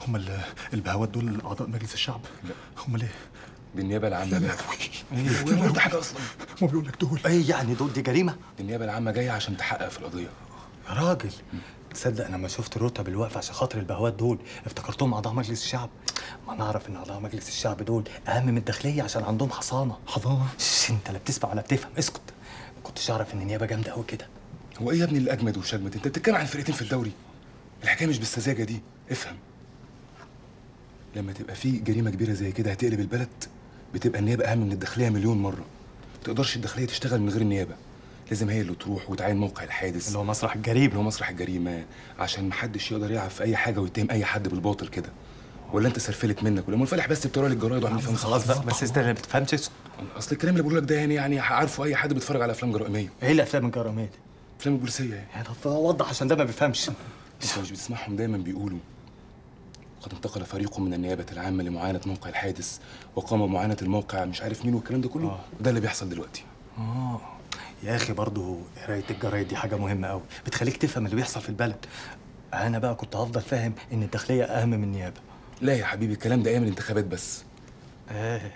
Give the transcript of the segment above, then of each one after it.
هم ال- البهوات دول اعضاء مجلس الشعب لا. هم ليه دي النيابه العامه لا جايه لا هو انا قلت حاجه اصلا هو بيقول لك دول ايه يعني دول دي جريمه دي النيابه العامه جايه عشان تحقق في القضيه يا راجل تصدق انا لما شفت الرتب الواقفه عشان خاطر البهوات دول افتكرتهم اعضاء مجلس الشعب ما نعرف ان اعضاء مجلس الشعب دول اهم من الداخليه عشان عندهم حصانه حضانه شش انت لا بتسمع ولا بتفهم اسكت ما كنتش اعرف ان النيابه جامده قوي كده هو ايه يا ابني اللي اجمد ومش اجمد انت بتتكلم عن فرقتين في الدوري الحكايه مش بالسذاجه دي افهم لما تبقى في جريمه كبيره زي كده هتقلب البلد بتبقى النيابه اهم من الداخليه مليون مره ما تقدرش الداخليه تشتغل من غير النيابه لازم هي اللي تروح وتعاين موقع الحادث اللي هو مسرح الجريمه اللي هو مسرح الجريمه عشان محدش يقدر يلعب في اي حاجه ويتهم اي حد بالباطل كده ولا انت سرفلت منك ولا منفلح بس بتقرا لي الجرايد وعامل فيها خلاص بقى بس انت اللي بتفهمش اسكت اصل الكلام اللي بقوله لك ده يعني يعني عارفه اي حد بيتفرج على افلام جرائميه ايه الافلام الجراميه دي؟ افلام البوليسيه يعني يعني طب وضح عشان ده ما بيفهمش انت مش بتسمعهم دايما بيقولوا قد انتقل فريق من النيابة العامة لمعاينة موقع الحادث وقام بمعاينة الموقع مش عارف مين والكلام ده كله آه. وده اللي بيحصل دلوقتي اه يا اخي برضه قرايه الجرايد دي حاجه مهمه قوي بتخليك تفهم اللي بيحصل في البلد انا بقى كنت هفضل فاهم ان الداخليه اهم من النيابه لا يا حبيبي الكلام ده ايام الانتخابات بس ايه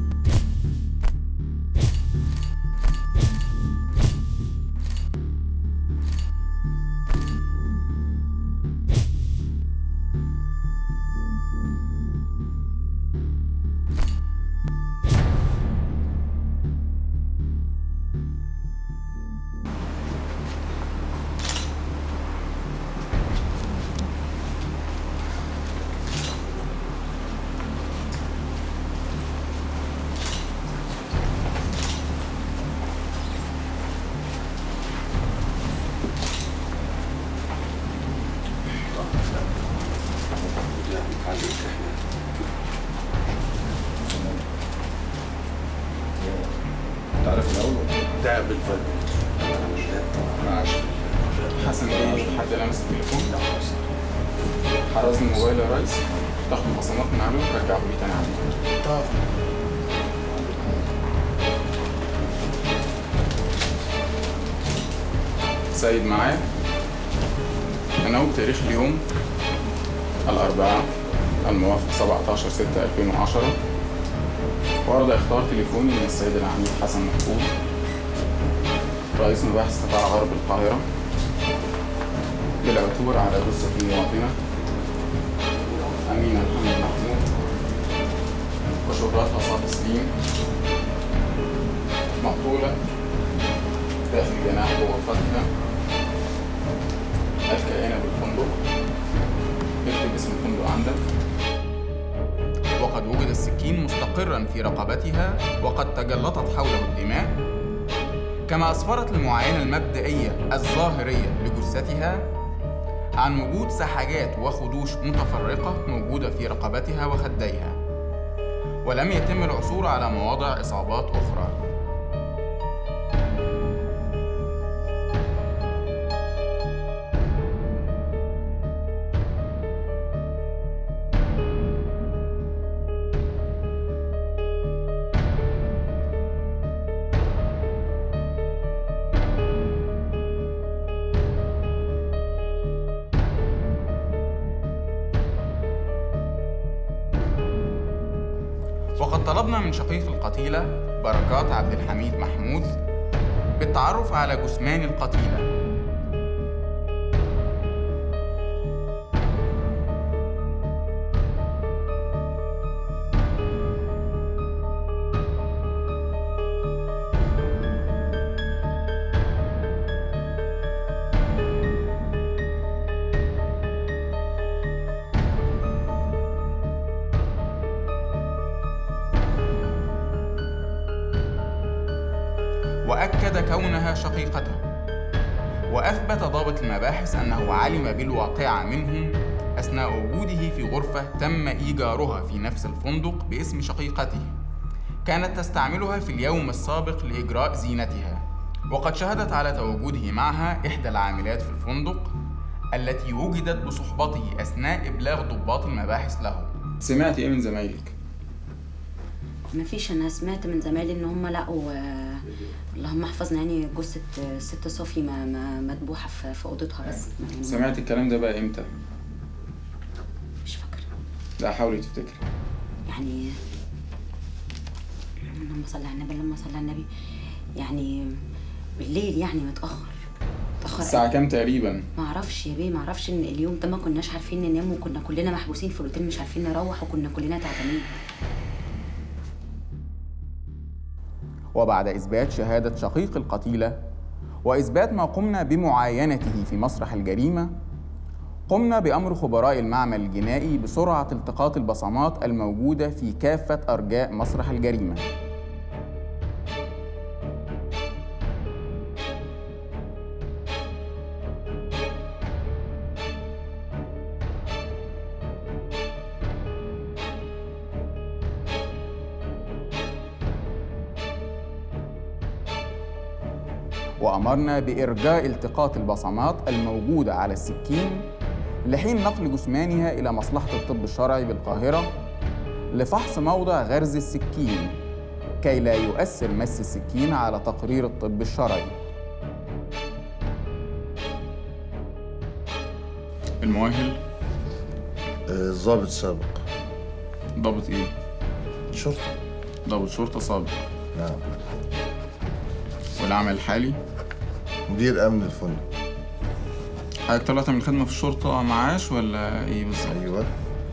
تعرف الاول ده بالفعل حسن ايه حد لمس التليفون حرزني الموبايل يا ريس تاخد البصمات من عليه وترجعه لي تاني عليه طب سيد معايا أنا هو بتاريخ اليوم الأربعاء الموافق 17 6 2010 ورد إخطار تليفوني من السيد العميد حسن محفوظ رئيس مباحث قطاع غرب القاهرة للعثور على جثة المواطنة أمينة محمد محمود وشهرتها صاد سليم مقتولة داخل جناح غرفتها الكائنة بالفندق اكتب اسم الفندق عندك وقد وجد السكين مستقرا في رقبتها وقد تجلطت حوله الدماء كما أسفرت المعاينة المبدئية الظاهرية لجثتها عن وجود سحاجات وخدوش متفرقة موجودة في رقبتها وخديها ولم يتم العثور على مواضع إصابات أخرى وقد طلبنا من شقيق القتيلة بركات عبد الحميد محمود بالتعرف على جثمان القتيلة وأكد كونها شقيقته وأثبت ضابط المباحث أنه علم بالواقعة منهم أثناء وجوده في غرفة تم إيجارها في نفس الفندق باسم شقيقته كانت تستعملها في اليوم السابق لإجراء زينتها وقد شهدت على تواجده معها إحدى العاملات في الفندق التي وجدت بصحبته أثناء إبلاغ ضباط المباحث له سمعت إيه من زمايلك؟ ما فيش انا سمعت من زمايلي ان هم لقوا آه، اللهم احفظنا يعني جثه آه، ست صوفي ما- ما- مذبوحه في في اوضتها بس يعني سمعت الكلام ده بقى إمتى؟ مش فاكره لا حاولي تفتكري يعني اللهم صل على النبي اللهم صل على النبي يعني بالليل يعني متاخر متاخر الساعة كام تقريبا؟ ما اعرفش يا بيه ما اعرفش ان اليوم ده ما كناش عارفين ننام وكنا كلنا محبوسين في الاوتيل مش عارفين نروح وكنا كلنا تعبانين وبعد إثبات شهادة شقيق القتيلة وإثبات ما قمنا بمعاينته في مسرح الجريمة قمنا بأمر خبراء المعمل الجنائي بسرعة التقاط البصمات الموجودة في كافة أرجاء مسرح الجريمة وأمرنا بإرجاء التقاط البصمات الموجودة على السكين لحين نقل جثمانها إلى مصلحة الطب الشرعي بالقاهرة لفحص موضع غرز السكين كي لا يؤثر مس السكين على تقرير الطب الشرعي المؤهل آه، ضابط سابق ضابط ايه؟ شرطة ضابط شرطة سابق نعم والعمل الحالي مدير أمن الفندق حضرتك طلعت من الخدمة في الشرطة معاش ولا ايه بالظبط؟ أيوة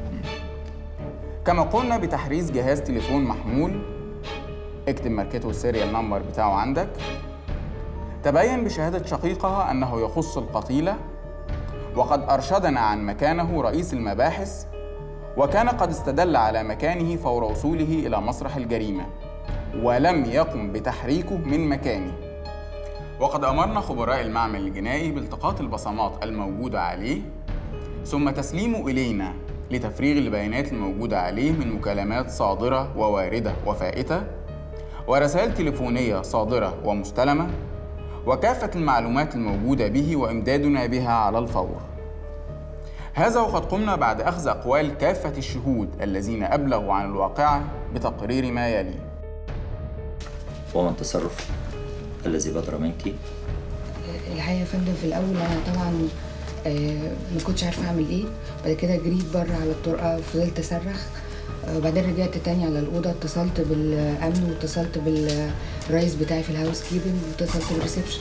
كما قلنا بتحريز جهاز تليفون محمول اكتب ماركته والسيريال نمبر بتاعه عندك تبين بشهادة شقيقها أنه يخص القتيلة وقد أرشدنا عن مكانه رئيس المباحث وكان قد استدل على مكانه فور وصوله إلى مسرح الجريمة ولم يقم بتحريكه من مكانه وقد أمرنا خبراء المعمل الجنائي بالتقاط البصمات الموجودة عليه ثم تسليمه إلينا لتفريغ البيانات الموجودة عليه من مكالمات صادرة وواردة وفائتة ورسائل تليفونية صادرة ومستلمة وكافة المعلومات الموجودة به وإمدادنا بها على الفور هذا وقد قمنا بعد أخذ أقوال كافة الشهود الذين أبلغوا عن الواقعة بتقرير ما يلي وما التصرف الذي بدر منك الحقيقه يا فندم في الاول انا طبعا آه، ما كنتش عارفه اعمل ايه بعد كده جريت بره على الطرقه فضلت اصرخ آه، وبعدين رجعت تاني على الاوضه اتصلت بالامن واتصلت بالرئيس بتاعي في الهاوس كيبنج واتصلت بالريسبشن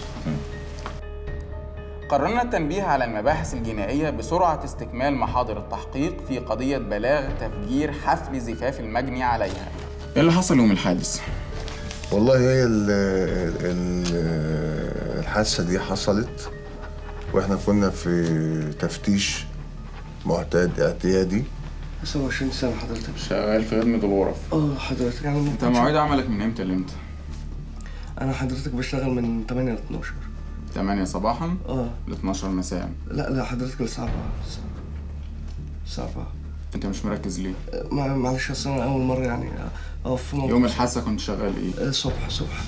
قررنا التنبيه على المباحث الجنائية بسرعة استكمال محاضر التحقيق في قضية بلاغ تفجير حفل زفاف المجني عليها ايه اللي حصل يوم الحادث؟ والله هي ال ال الحادثة دي حصلت واحنا كنا في تفتيش معتاد اعتيادي 27 سنة حضرتك شغال في خدمة الغرف اه حضرتك يعني انت مواعيد عملك من امتى لامتى؟ انا حضرتك بشتغل من 8 ل 12 8 صباحا اه ل 12 مساء لا لا حضرتك الساعة 4 الساعة 4 انت مش مركز ليه؟ مع- معلش اصل انا اول مرة يعني اقف في موقف يوم الحادثة كنت شغال ايه؟ آه، صبح صبح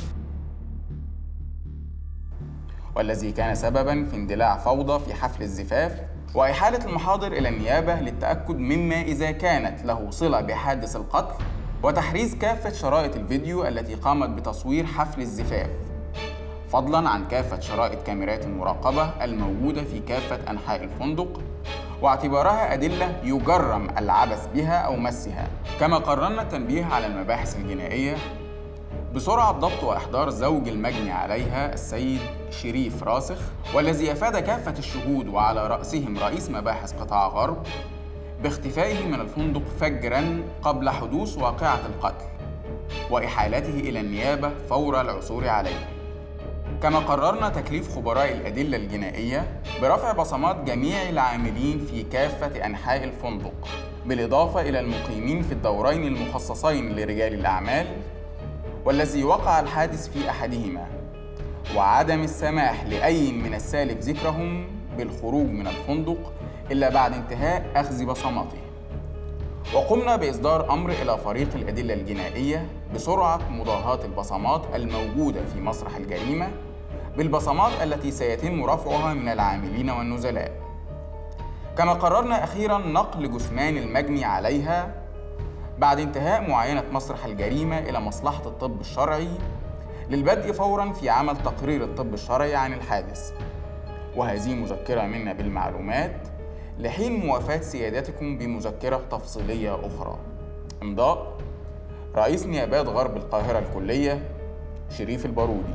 والذي كان سببا في اندلاع فوضى في حفل الزفاف وإحالة المحاضر إلى النيابة للتأكد مما إذا كانت له صلة بحادث القتل وتحريز كافة شرائط الفيديو التي قامت بتصوير حفل الزفاف فضلا عن كافة شرائط كاميرات المراقبة الموجودة في كافة أنحاء الفندق واعتبارها أدلة يجرم العبث بها أو مسها كما قررنا التنبيه على المباحث الجنائية بسرعة ضبط وإحضار زوج المجني عليها السيد شريف راسخ والذي أفاد كافة الشهود وعلى رأسهم رئيس مباحث قطاع غرب باختفائه من الفندق فجرا قبل حدوث واقعة القتل وإحالته إلى النيابة فور العثور عليه كما قررنا تكليف خبراء الأدلة الجنائية برفع بصمات جميع العاملين في كافة أنحاء الفندق بالإضافة إلى المقيمين في الدورين المخصصين لرجال الأعمال والذي وقع الحادث في أحدهما وعدم السماح لأي من السالف ذكرهم بالخروج من الفندق إلا بعد انتهاء أخذ بصماته وقمنا بإصدار أمر إلى فريق الأدلة الجنائية بسرعة مضاهاة البصمات الموجودة في مسرح الجريمة بالبصمات التي سيتم رفعها من العاملين والنزلاء كما قررنا أخيرا نقل جثمان المجني عليها بعد انتهاء معاينة مسرح الجريمة إلى مصلحة الطب الشرعي للبدء فورا في عمل تقرير الطب الشرعي عن الحادث وهذه مذكرة منا بالمعلومات لحين موافاة سيادتكم بمذكرة تفصيلية أخرى إمضاء رئيس نيابات غرب القاهرة الكلية شريف البارودي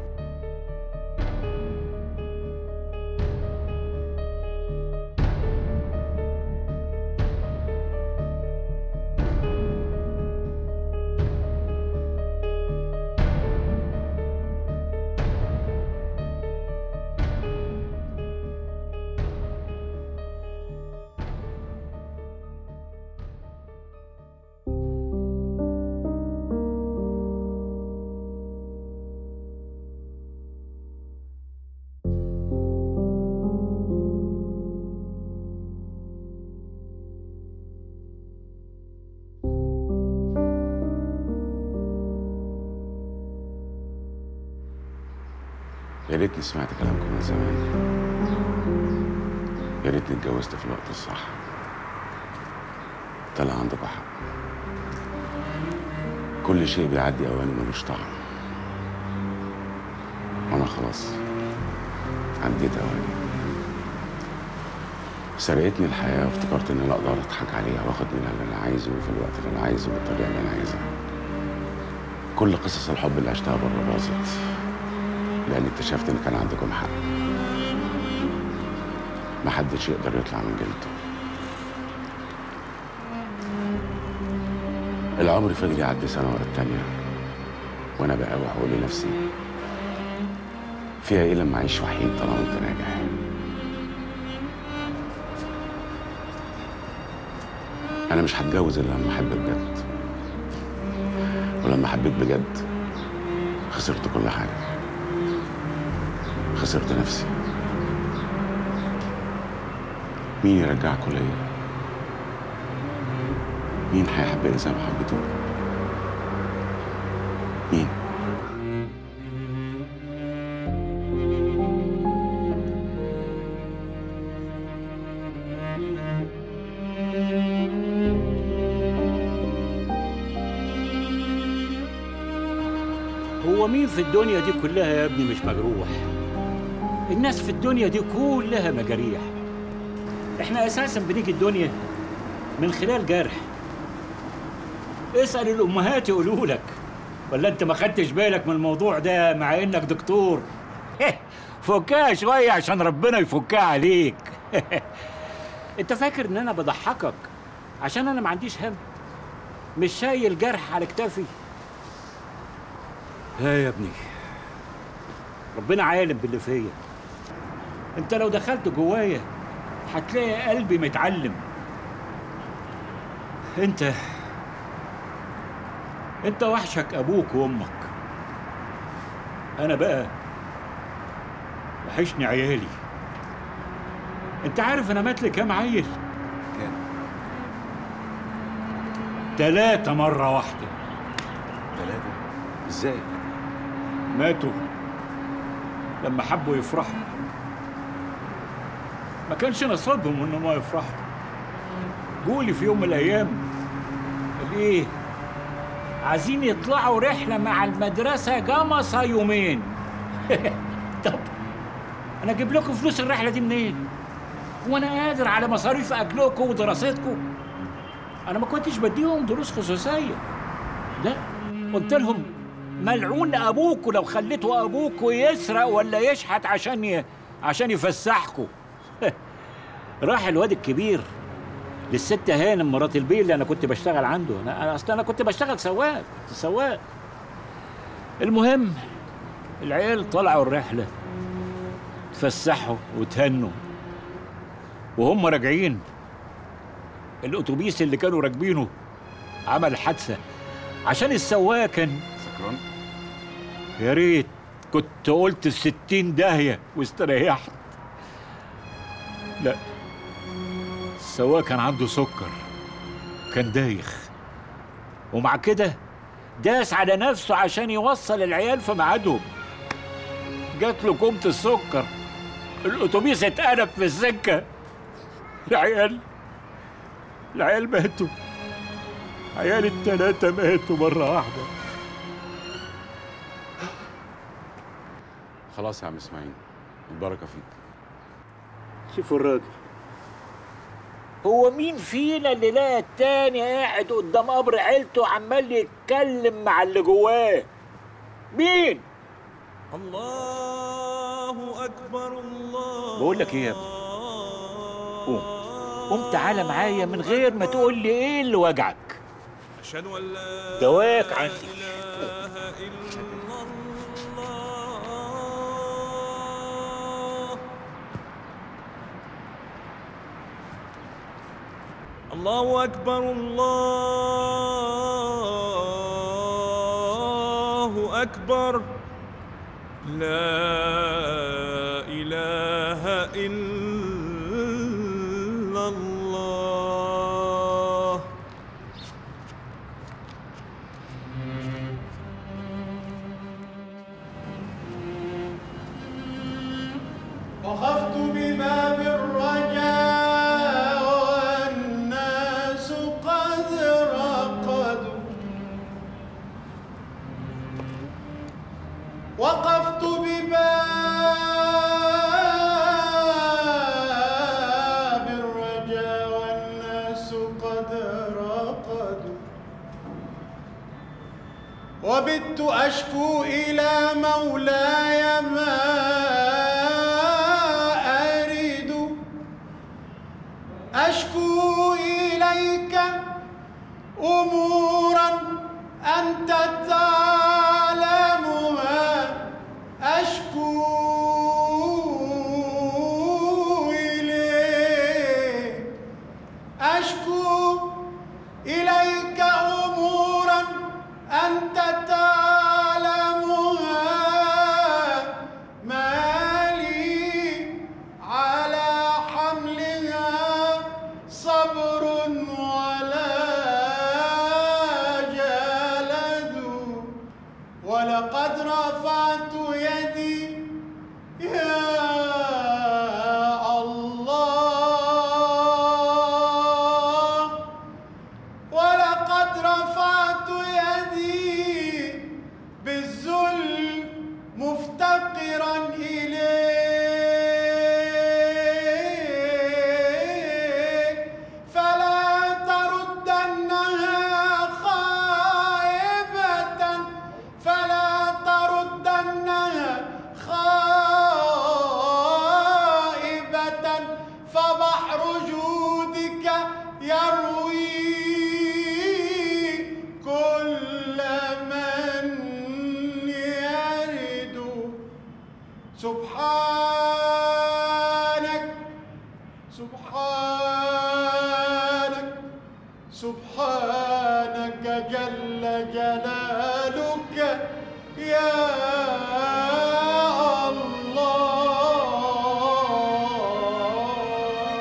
يا ريتني سمعت كلامكم من زمان يا ريتني اتجوزت في الوقت الصح طلع عندكم حق كل شيء بيعدي اوانه ملوش طعم وانا خلاص عديت اواني سرقتني الحياه وافتكرت ان انا اقدر اضحك عليها واخد منها اللي انا عايزه في الوقت اللي انا عايزه بالطريقه اللي انا عايزها كل قصص الحب اللي عشتها بره باظت لاني اكتشفت ان كان عندكم حق محدش يقدر يطلع من جلده العمر فضل يعدي سنة ورا التانية وأنا بقاوح وأقول لنفسي فيها إيه لما أعيش وحيد طالما أنت ناجح أنا مش هتجوز إلا لما أحب بجد ولما حبيت بجد خسرت كل حاجة خسرت نفسي مين يرجعكوا ليا مين هيحبني زي ما حبيتوني مين هو مين في الدنيا دي كلها يا ابني مش مجروح الناس في الدنيا دي كلها مجاريح احنا اساسا بنيجي الدنيا من خلال جرح اسال الامهات يقولوا لك ولا انت ما خدتش بالك من الموضوع ده مع انك دكتور فكها شويه عشان ربنا يفكها عليك انت فاكر ان انا بضحكك عشان انا ما عنديش هم مش شايل جرح على كتافي لا يا ابني ربنا عالم باللي فيا انت لو دخلت جوايا هتلاقي قلبي متعلم انت انت وحشك ابوك وامك انا بقى وحشني عيالي انت عارف انا مات لي كام عيل كام؟ تلاتة مرة واحدة ثلاثة ازاي؟ ماتوا لما حبوا يفرحوا ما كانش نصيبهم انهم يفرحوا جولي في يوم من الايام قال ايه عايزين يطلعوا رحله مع المدرسه جمصه يومين طب انا اجيب لكم فلوس الرحله دي منين وانا قادر على مصاريف اكلكم ودراستكم انا ما كنتش بديهم دروس خصوصيه لا قلت لهم ملعون ابوكوا لو خليتوا ابوكوا يسرق ولا يشحت عشان ي... عشان يفسحكوا راح الواد الكبير للست هانم مرات البيه اللي انا كنت بشتغل عنده انا أنا اصلا انا كنت بشتغل سواق كنت سواق المهم العيال طلعوا الرحله اتفسحوا وتهنوا وهم راجعين الاتوبيس اللي كانوا راكبينه عمل حادثه عشان السواق كان سكران؟ يا ريت كنت قلت الستين داهية واستريحت لا السواق كان عنده سكر كان دايخ ومع كده داس على نفسه عشان يوصل العيال في ميعادهم جات له كومة السكر الاتوبيس اتقلب في السكة العيال العيال ماتوا عيال التلاتة ماتوا مرة واحدة خلاص يا عم اسماعيل البركه فيك شوفوا الراجل هو مين فينا اللي لقى التاني قاعد قدام قبر عيلته عمال يتكلم مع اللي جواه مين الله أكبر الله بقول لك ايه يا ابني قوم قوم تعالى معايا من غير ما تقول لي ايه اللي وجعك أشهد أن لا دواك عندي إله إلا الله الله أكبر الله أكبر لا إله إلا الله وقفت بباب الرجاء والناس قد رقدوا وقفت بباب الرجاء والناس قد رقدوا وبت أشكو إلى مولاي ما أريد أشكو إليك أمورا أنت تعلمها أشكو إليك أشكو إليك أمورا أنت تعلمها ما لي على حملها صبر ولا جلد ولقد رفعت يدي يا الله ولقد رفعت يدي بالذل مفتقرا إليك فلا تردنها خائبة فلا تردنها خائبة فبحر جودك يروي كل من يرد سبحانك سبحانك سبحانك جل جلالك يا الله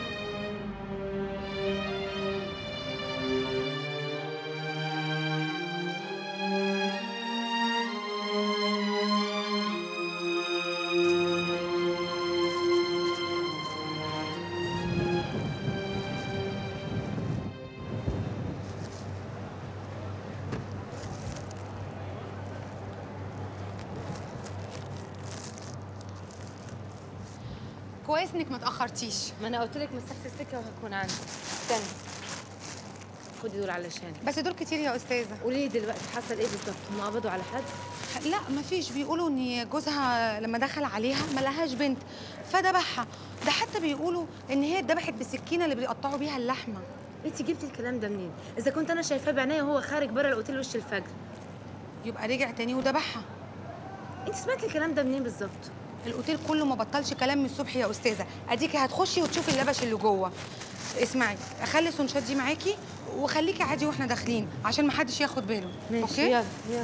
كويس انك ما تاخرتيش ما انا قلت لك مسافه السكه وهكون عندي استني خدي دول علشانك بس دول كتير يا استاذه قولي لي دلوقتي حصل ايه بالظبط هم قبضوا على حد لا مفيش بيقولوا ان جوزها لما دخل عليها ما لهاش بنت فذبحها ده حتى بيقولوا ان هي اتذبحت بالسكينه اللي بيقطعوا بيها اللحمه انت جبتي الكلام ده منين اذا كنت انا شايفاه بعينيا وهو خارج بره الاوتيل وش الفجر يبقى رجع تاني وذبحها انت سمعتي الكلام ده منين بالظبط الاوتيل كله ما بطلش كلام من الصبح يا استاذه اديكي هتخشي وتشوفي اللبش اللي جوه اسمعي اخلي سونشات دي معاكي وخليكي عادي واحنا داخلين عشان ما حدش ياخد باله ماشي يلا يلا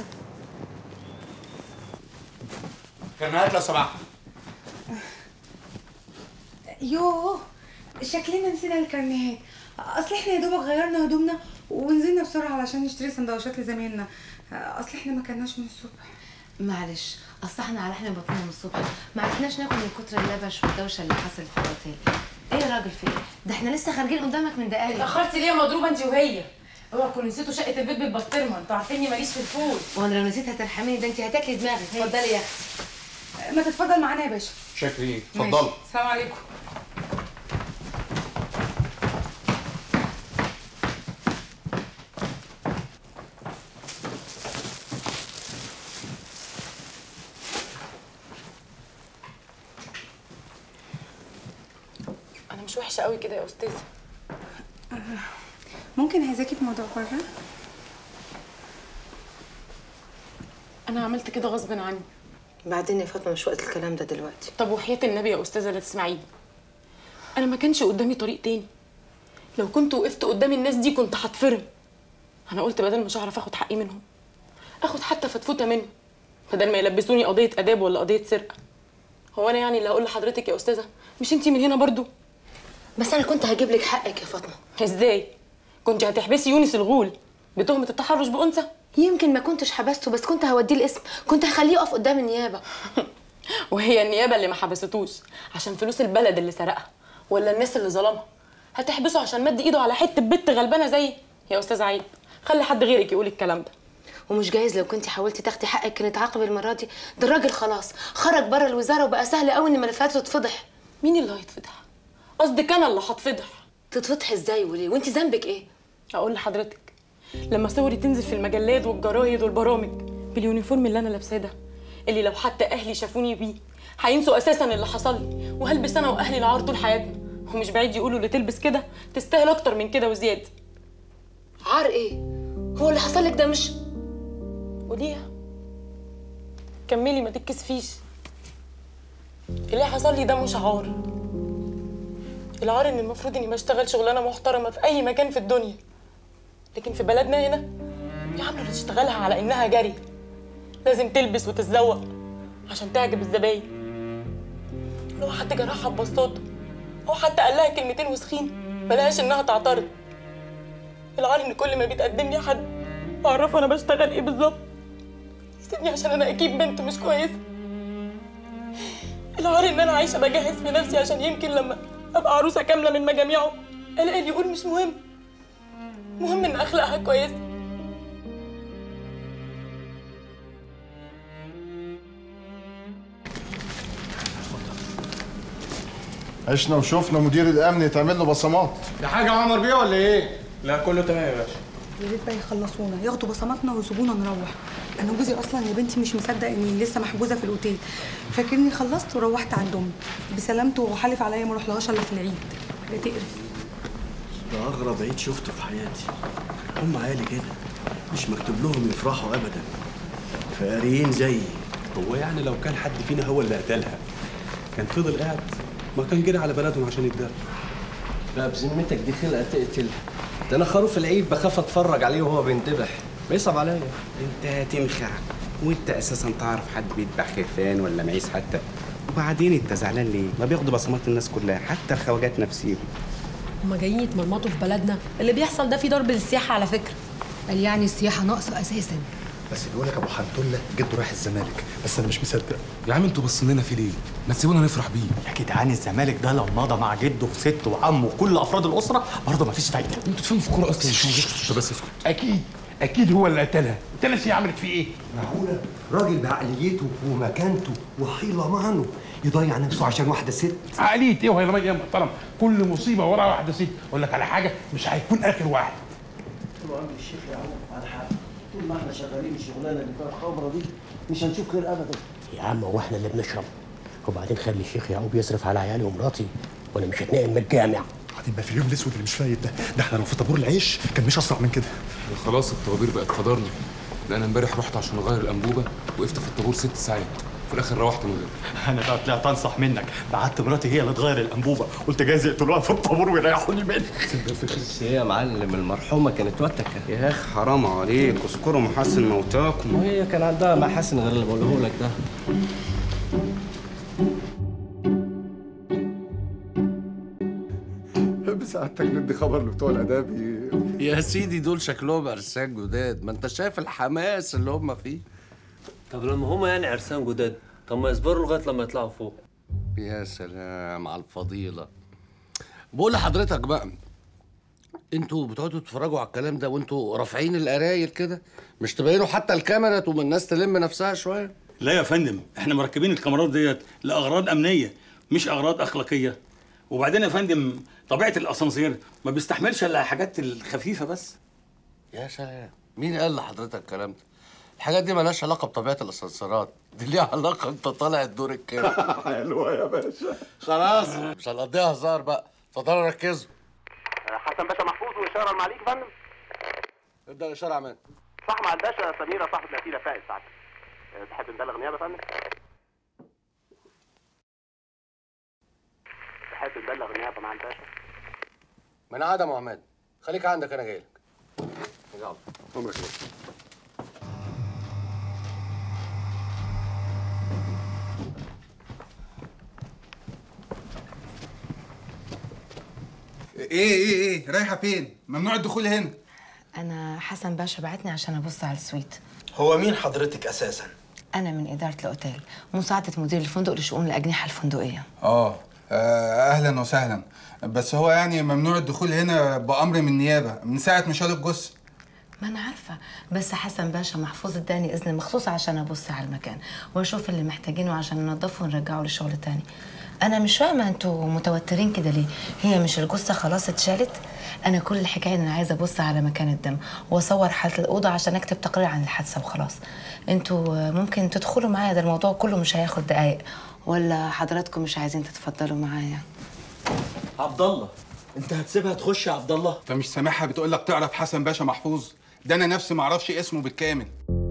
كرنيهات لو سمحت يوه شكلنا نسينا الكارنيهات اصل احنا يا دوبك غيرنا هدومنا ونزلنا بسرعه علشان نشتري سندوتشات لزمايلنا اصل احنا ما كناش من الصبح معلش اصل احنا على احنا بطننا من الصبح ما عرفناش ناكل من كتر اللبش والدوشه اللي حصل في الاوتيل ايه يا راجل في ايه ده احنا لسه خارجين قدامك من دقايق اتأخرتي ليه يا مضروبة انت وهي؟ اوعى تكونوا نسيتوا شقة البيت بالبسطرمة، انتوا عارفيني ماليش في الفول. وانا لو نسيت هترحميني ده انت هتاكلي دماغك اتفضلي يا اختي ما تتفضل معانا يا باشا شاكرين ماشي. السلام عليكم وحشه قوي كده يا استاذه ممكن عايزاكي في موضوع بره انا عملت كده غصب عني بعدين يا فاطمه مش وقت الكلام ده دلوقتي طب وحياه النبي يا استاذه لا تسمعيني انا ما كانش قدامي طريق تاني لو كنت وقفت قدام الناس دي كنت هتفرم انا قلت بدل مش هعرف اخد حقي منهم اخد حتى فتفوته منه بدل ما يلبسوني قضيه اداب ولا قضيه سرقه هو انا يعني اللي هقول لحضرتك يا استاذه مش انتي من هنا برضو بس انا كنت هجيب لك حقك يا فاطمه ازاي كنت هتحبسي يونس الغول بتهمه التحرش بانثى يمكن ما كنتش حبسته بس كنت هوديه الاسم كنت هخليه يقف قدام النيابه وهي النيابه اللي ما حبستوش عشان فلوس البلد اللي سرقها ولا الناس اللي ظلمها هتحبسه عشان مد ايده على حته بنت غلبانه زيي يا استاذ عيب خلي حد غيرك يقول الكلام ده ومش جايز لو كنت حاولتي تاخدي حقك كانت عاقب المره دي ده الراجل خلاص خرج بره الوزاره وبقى سهل قوي ان ملفاته تتفضح مين اللي هيتفضح قصدك انا اللي هتفضح تتفضح ازاي وليه وانت ذنبك ايه اقول لحضرتك لما صوري تنزل في المجلات والجرايد والبرامج باليونيفورم اللي انا لابساه ده اللي لو حتى اهلي شافوني بيه هينسوا اساسا اللي حصل لي وهلبس انا واهلي العار طول حياتنا ومش بعيد يقولوا اللي تلبس كده تستاهل اكتر من كده وزياده عار ايه هو اللي حصل لك ده مش قوليها كملي ما تتكسفيش اللي حصل لي ده مش عار العار ان المفروض اني بشتغل شغلانه محترمه في اي مكان في الدنيا لكن في بلدنا هنا بيعاملوا اللي تشتغلها على انها جري لازم تلبس وتتزوق عشان تعجب الزباين لو حد جرحها ببساطه او حتى قال لها كلمتين وسخين ملهاش انها تعترض العار ان كل ما بيتقدم لي حد بعرفه انا بشتغل ايه بالظبط يسيبني عشان انا اكيد بنت مش كويسه العار ان انا عايشه بجهز في نفسي عشان يمكن لما ابقى عروسه كامله من مجاميعه الاقي اللي يقول مش مهم مهم ان اخلاقها كويسه عشنا وشفنا مدير الامن يتعمل له بصمات ده حاجه عمر بيه ولا ايه؟ لا كله تمام يا باشا يا ريت بقى يخلصونا ياخدوا بصماتنا ويسيبونا نروح انا جوزي اصلا يا بنتي مش مصدق اني لسه محجوزه في الاوتيل فاكرني خلصت وروحت عند امي بسلامته وحالف عليا ما اروحلهاش الا في العيد حاجه تقرف ده اغرب عيد شفته في حياتي هم عيالي كده مش مكتوب لهم يفرحوا ابدا فقاريين زيي هو يعني لو كان حد فينا هو اللي قتلها كان فضل قاعد ما كان جري على بلدهم عشان يتدرب لا بذمتك دي خلقه تقتل ده انا خروف العيد بخاف اتفرج عليه وهو بينذبح بيصعب عليا انت هتنخع وانت اساسا تعرف حد بيذبح خرفان ولا معيز حتى وبعدين انت زعلان ليه؟ ما بياخدوا بصمات الناس كلها حتى الخواجات نفسيهم هما جايين يتمرمطوا في بلدنا اللي بيحصل ده في ضرب للسياحه على فكره قال يعني السياحه ناقصه اساسا بس بيقول لك ابو حنتله جده رايح الزمالك بس انا مش مصدق يا عم انتوا باصين لنا فيه ليه؟ ما تسيبونا نفرح بيه يا جدعان الزمالك ده لو مضى مع جده وسته وعمه وكل افراد الاسره برضه مفيش فايده انتوا تفهموا في الكوره اصلا مش طب بس اسكت اكيد اكيد هو اللي قتلها انت ناسي عملت فيه ايه؟ معقولة راجل بعقليته ومكانته وحيلة معنه يضيع نفسه عشان واحدة ست عقليه ايه وهي لما يا محترم كل مصيبه وراها واحده ست اقول لك على حاجه مش هيكون اخر واحد طول عمر الشيخ يعقوب على حق طول ما احنا شغالين الشغلانة اللي فيها الخبرة دي مش هنشوف خير أبدا يا عم هو احنا اللي بنشرب وبعدين خلي الشيخ يعقوب يصرف على عيالي ومراتي وانا مش هتنقل من الجامع هتبقى في اليوم الاسود اللي مش فايت ده ده احنا لو في طابور العيش كان مش اسرع من كده خلاص الطوابير بقت قدرنا لان امبارح رحت عشان اغير الانبوبه وقفت في الطابور ست ساعات في الاخر روحت من غير انا بقى طلعت انصح منك بعت مراتي هي اللي تغير الانبوبه قلت جايز يقتلوها في الطابور ويريحوني منك بس هي يا معلم المرحومه كانت وتكه يا اخ حرام عليك اذكروا محاسن موتاكم وهي كان عندها محاسن غير اللي بقوله لك ده بساعتك ندي خبر لبتوع الاداب يا سيدي دول شكلهم عرسان جداد ما انت شايف الحماس اللي هم فيه طب لما هما يعني عرسان جداد طب ما يصبروا لغايه لما يطلعوا فوق يا سلام على الفضيلة بقول لحضرتك بقى انتوا بتقعدوا تتفرجوا على الكلام ده وانتوا رافعين القرايل كده مش تبينوا حتى الكاميرا تقوم الناس تلم نفسها شويه لا يا فندم احنا مركبين الكاميرات ديت لاغراض امنيه مش اغراض اخلاقيه وبعدين يا فندم طبيعه الاسانسير ما بيستحملش الا الحاجات الخفيفه بس يا سلام مين قال لحضرتك الكلام ده الحاجات دي مالهاش علاقه بطبيعه الاسانسيرات دي ليها علاقه انت طالع الدور الكام حلوة يا باشا خلاص مش هنقضيها هزار بقى اتفضلوا ركزوا حسن باشا محفوظ واشاره المعاليك يا فندم ابدا الاشاره يا عماد صح مع الباشا سميره صاحبة الأسيرة فائز سعادتك أه، تحب نبلغ نيابه يا فندم تحب نبلغ نيابه مع الباشا من عدم يا عماد خليك عندك انا جاي لك يلا قوم يا شباب ايه ايه ايه رايحه فين ممنوع الدخول هنا انا حسن باشا بعتني عشان ابص على السويت هو مين حضرتك اساسا انا من اداره الاوتيل مساعده مدير الفندق لشؤون الاجنحه الفندقيه اه آه، اهلا وسهلا بس هو يعني ممنوع الدخول هنا بامر من النيابه من ساعه ما شالوا الجثه ما انا عارفه بس حسن باشا محفوظ اداني اذن مخصوص عشان ابص على المكان واشوف اللي محتاجينه عشان ننضفه ونرجعه للشغل تاني انا مش فاهمه انتوا متوترين كده ليه هي مش الجثه خلاص اتشالت انا كل الحكايه ان انا عايزه ابص على مكان الدم واصور حاله الاوضه عشان اكتب تقرير عن الحادثه وخلاص انتوا ممكن تدخلوا معايا ده الموضوع كله مش هياخد دقايق ولا حضراتكم مش عايزين تتفضلوا معايا عبد الله انت هتسيبها تخش يا عبد الله انت مش سامعها بتقول لك تعرف حسن باشا محفوظ ده انا نفسي ما اعرفش اسمه بالكامل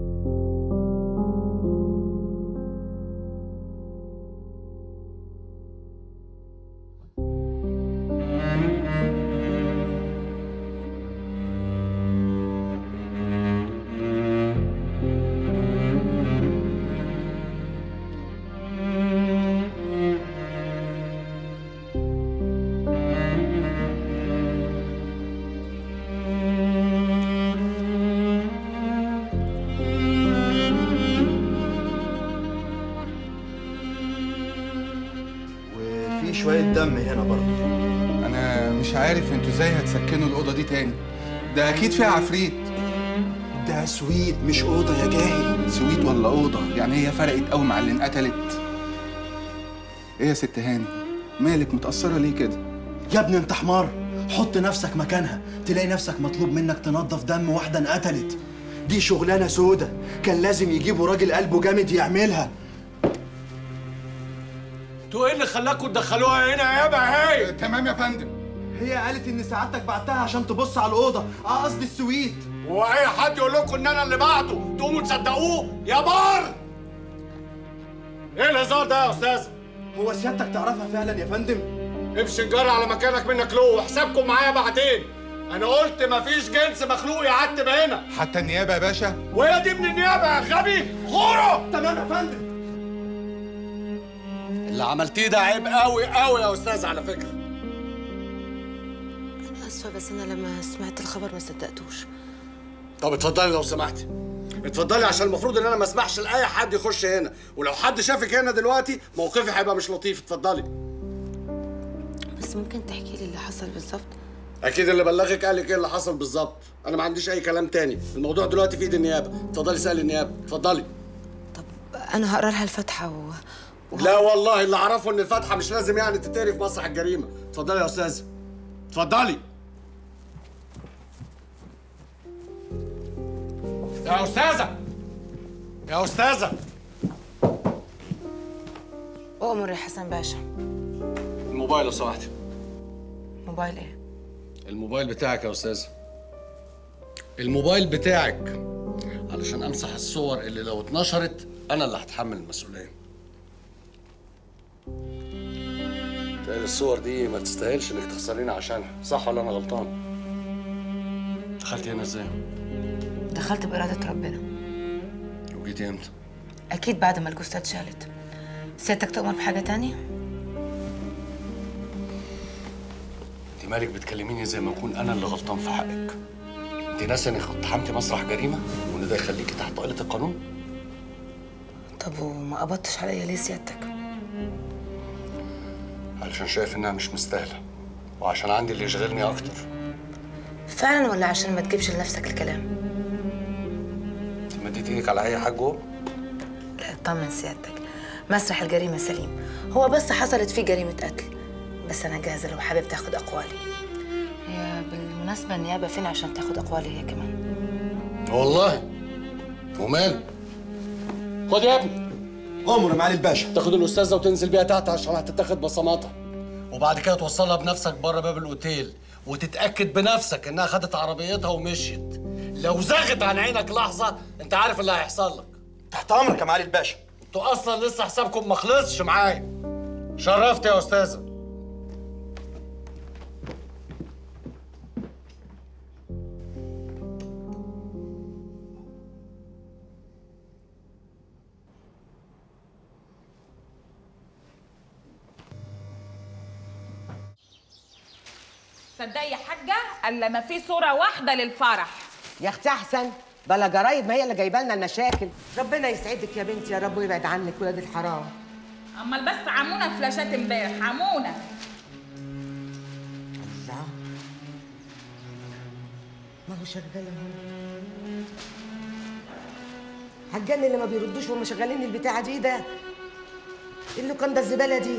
وفي شويه دم هنا برضه انا مش عارف انتوا ازاي هتسكنوا الاوضه دي تاني ده اكيد فيها عفريت ده سويت مش اوضه يا جاهل سويت ولا اوضه يعني هي فرقت قوي مع اللي انقتلت ايه يا ست هاني مالك متاثره ليه كده يا ابني انت حمار حط نفسك مكانها تلاقي نفسك مطلوب منك تنظف دم واحده انقتلت دي شغلانه سودة كان لازم يجيبوا راجل قلبه جامد يعملها انتوا ايه اللي خلاكوا تدخلوها هنا يا بهاي تمام يا فندم هي قالت ان سعادتك بعتها عشان تبص على الاوضه اه قصدي السويت هو اي حد يقول لكم ان انا اللي بعته تقوموا تصدقوه يا بار ايه الهزار ده يا استاذ هو سيادتك تعرفها فعلا يا فندم امشي نجري على مكانك منك له وحسابكم معايا بعدين انا قلت مفيش جنس مخلوق يعتب هنا حتى النيابه يا باشا وهي دي من النيابه يا غبي غوره تمام يا فندم اللي عملتيه ده عيب قوي قوي يا استاذ على فكره انا اسفه بس انا لما سمعت الخبر ما صدقتوش طب اتفضلي لو سمحتي اتفضلي عشان المفروض ان انا ما اسمحش لاي حد يخش هنا ولو حد شافك هنا دلوقتي موقفي هيبقى مش لطيف اتفضلي بس ممكن تحكي لي اللي حصل بالظبط اكيد اللي بلغك قال لك ايه اللي حصل بالظبط انا ما عنديش اي كلام تاني الموضوع دلوقتي في ايد النيابه اتفضلي سالي النيابه اتفضلي انا هقرا لها الفاتحه و... لا والله اللي اعرفه ان الفاتحه مش لازم يعني تتقري في مسرح الجريمه اتفضلي يا استاذ اتفضلي يا استاذه يا استاذه اؤمر يا حسن باشا الموبايل لو سمحتي موبايل ايه الموبايل بتاعك يا استاذ الموبايل بتاعك علشان امسح الصور اللي لو اتنشرت انا اللي هتحمل المسؤوليه تقال الصور دي ما تستاهلش انك تخسريني عشانها صح ولا انا غلطان دخلتي هنا ازاي دخلت بإرادة ربنا وجيتي امتى أكيد بعد ما الجثة اتشالت سيادتك تؤمر بحاجة تانية؟ انت مالك بتكلميني زي ما اكون انا اللي غلطان في حقك انت ناسي انك اقتحمتي مسرح جريمه وان ده يخليكي تحت طائله القانون طب وما قبضتش عليا ليه سيادتك؟ علشان شايف انها مش مستاهله وعشان عندي اللي يشغلني اكتر فعلا ولا عشان ما تجيبش لنفسك الكلام؟ انت مديت ايدك على اي حاجه جوه لا اطمن سيادتك مسرح الجريمة سليم هو بس حصلت فيه جريمة قتل بس أنا جاهزة لو حابب تاخد أقوالي هي بالمناسبة النيابة فين عشان تاخد أقوالي هي كمان والله وماله خد يا ابني امر يا معالي الباشا تاخد الاستاذه وتنزل بيها تحت عشان هتتاخد بصماتها وبعد كده توصلها بنفسك بره باب الاوتيل وتتاكد بنفسك انها خدت عربيتها ومشيت لو زغت عن عينك لحظه انت عارف اللي هيحصل لك تحت امرك يا معالي الباشا انتوا اصلا لسه حسابكم ما خلصش معايا شرفت يا استاذه صدقي يا حاجه الا ما في صوره واحده للفرح يا اختي احسن بلا جرايد ما هي اللي جايبه لنا المشاكل ربنا يسعدك يا بنتي يا رب ويبعد عنك ولاد الحرام امال بس عمونا فلاشات امبارح عمونا الله ما هو شغال اهو هتجنن اللي ما بيردوش وهم شغالين البتاعه دي ده إيه اللي كان ده الزباله دي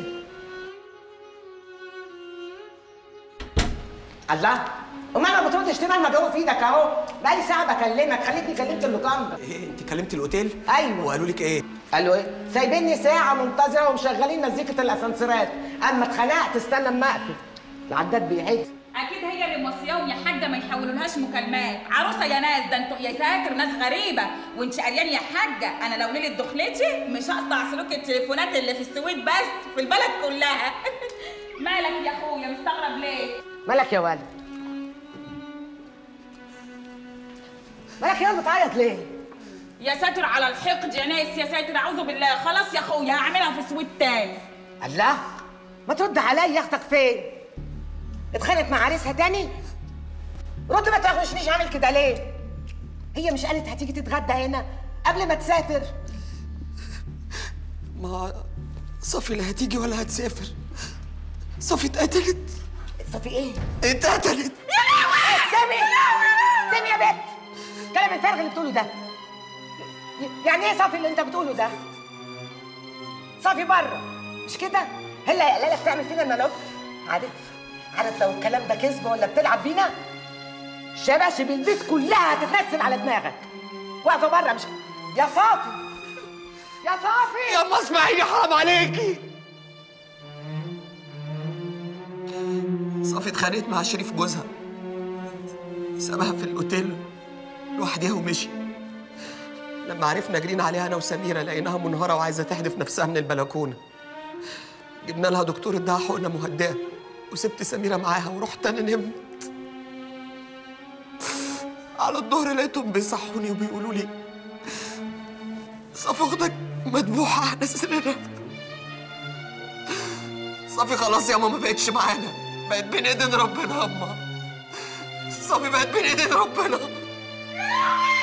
الله امال ما بتردش ليه ما المجهول في ايدك اهو بقالي ساعه بكلمك خليتني كلمت اللوكاندا ايه انت كلمت الاوتيل ايوه وقالوا لك ايه قالوا ايه سايبيني ساعه منتظره ومشغلين مزيكه الاسانسيرات اما اتخنقت استنى اما اقفل العداد بيعد اكيد هي اللي موصياهم يا حاجه ما يحولولهاش مكالمات عروسه يا ناس ده انتوا يا ساتر ناس غريبه وانت قريان يا حاجه انا لو ليله دخلتي مش هقطع سلوك التليفونات اللي في السويد بس في البلد كلها مالك يا اخويا مستغرب ليه مالك يا ولد مالك يا ولد بتعيط ليه يا ساتر على الحقد يا ناس يا ساتر اعوذ بالله خلاص يا اخويا هعملها في سويد تاني الله ما ترد عليا يا اختك فين اتخانقت مع عريسها تاني رد ما تغشنيش عامل كده ليه هي مش قالت هتيجي تتغدى هنا قبل ما تسافر ما صافي لا هتيجي ولا هتسافر صافي اتقتلت صافي ايه اتقتلت يا لهوي سامي سامي يا بنت كلام الفارغ اللي بتقوله ده ي- يعني ايه صافي اللي انت بتقوله ده صافي بره مش كده هي اللي قايله لك تعمل فينا الملوك عارف عارف لو الكلام ده كذب ولا بتلعب بينا شباشب البيت كلها هتتنسل على دماغك واقفه بره مش يا صافي يا صافي يا اما اسمعيني حرام عليكي صافي اتخانقت مع شريف جوزها سابها في الاوتيل لوحدها ومشي لما عرفنا جرينا عليها انا وسميره لقيناها منهاره وعايزه تحدف نفسها من البلكونه جبنا لها دكتور اداها حقنه مهدئه وسبت سميره معاها ورحت انا نمت على الظهر لقيتهم بيصحوني وبيقولوا لي صافي اختك مذبوحه على سريرها صافي خلاص يا ماما ما بقتش معانا بقت بين ايدين ربنا يا اما صافي بقت بين ايدين ربنا